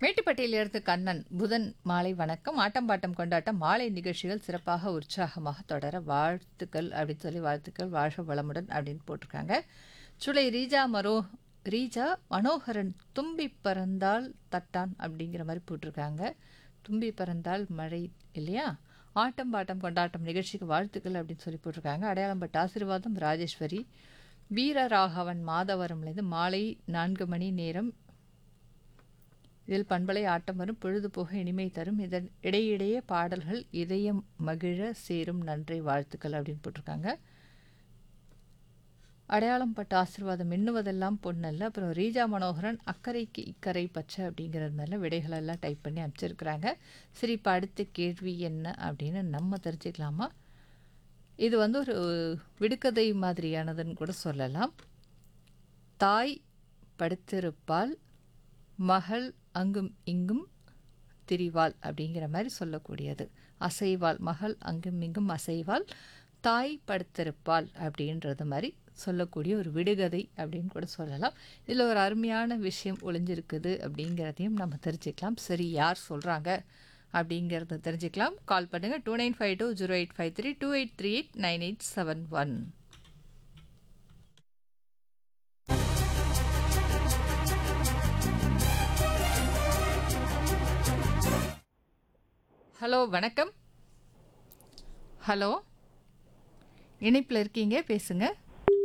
மேட்டுப்பட்டியிலிருந்து கண்ணன் புதன் மாலை வணக்கம் ஆட்டம் பாட்டம் கொண்டாட்டம் மாலை நிகழ்ச்சிகள் சிறப்பாக உற்சாகமாக தொடர வாழ்த்துக்கள் அப்படின்னு சொல்லி வாழ்த்துக்கள் வாழ்க வளமுடன் அப்படின்னு போட்டிருக்காங்க சுளை ரீஜா மரோ ரீஜா மனோகரன் தும்பி பறந்தால் தட்டான் அப்படிங்கிற மாதிரி போட்டிருக்காங்க தும்பி பறந்தால் மழை இல்லையா ஆட்டம் பாட்டம் கொண்டாட்டம் நிகழ்ச்சிக்கு வாழ்த்துக்கள் அப்படின்னு சொல்லி போட்டிருக்காங்க அடையாளம்பட்ட ஆசீர்வாதம் ராஜேஸ்வரி வீரராகவன் மாதவரம்லேருந்து மாலை நான்கு மணி நேரம் இதில் பண்பலை ஆட்டம் வரும் பொழுதுபோக இனிமை தரும் இதன் இடையிடையே பாடல்கள் இதயம் மகிழ சேரும் நன்றி வாழ்த்துக்கள் அப்படின்னு போட்டிருக்காங்க அடையாளம் பட்ட ஆசீர்வாதம் எண்ணுவதெல்லாம் பொண்ணல்ல அப்புறம் ரீஜா மனோகரன் அக்கறைக்கு இக்கரை பச்சை அப்படிங்கிறது மாதிரிலாம் விடைகளெல்லாம் டைப் பண்ணி அமைச்சிருக்கிறாங்க சரி இப்போ அடுத்த கேள்வி என்ன அப்படின்னு நம்ம தெரிஞ்சுக்கலாமா இது வந்து ஒரு விடுகதை மாதிரியானதுன்னு கூட சொல்லலாம் தாய் படுத்திருப்பால் மகள் அங்கும் இங்கும் திரிவாள் அப்படிங்கிற மாதிரி சொல்லக்கூடியது அசைவாள் மகள் அங்கும் இங்கும் அசைவாள் தாய் படுத்திருப்பாள் அப்படின்றது மாதிரி சொல்லக்கூடிய ஒரு விடுகதை அப்படின்னு கூட சொல்லலாம் இதில் ஒரு அருமையான விஷயம் ஒளிஞ்சிருக்குது அப்படிங்கிறதையும் நம்ம தெரிஞ்சுக்கலாம் சரி யார் சொல்கிறாங்க அப்படிங்கிறத தெரிஞ்சுக்கலாம் கால் பண்ணுங்கள் two nine five two zero eight five three two eight three eight nine eight seven one hello வணக்கம் ஹலோ இணைப்பில் இருக்கீங்க பேசுங்க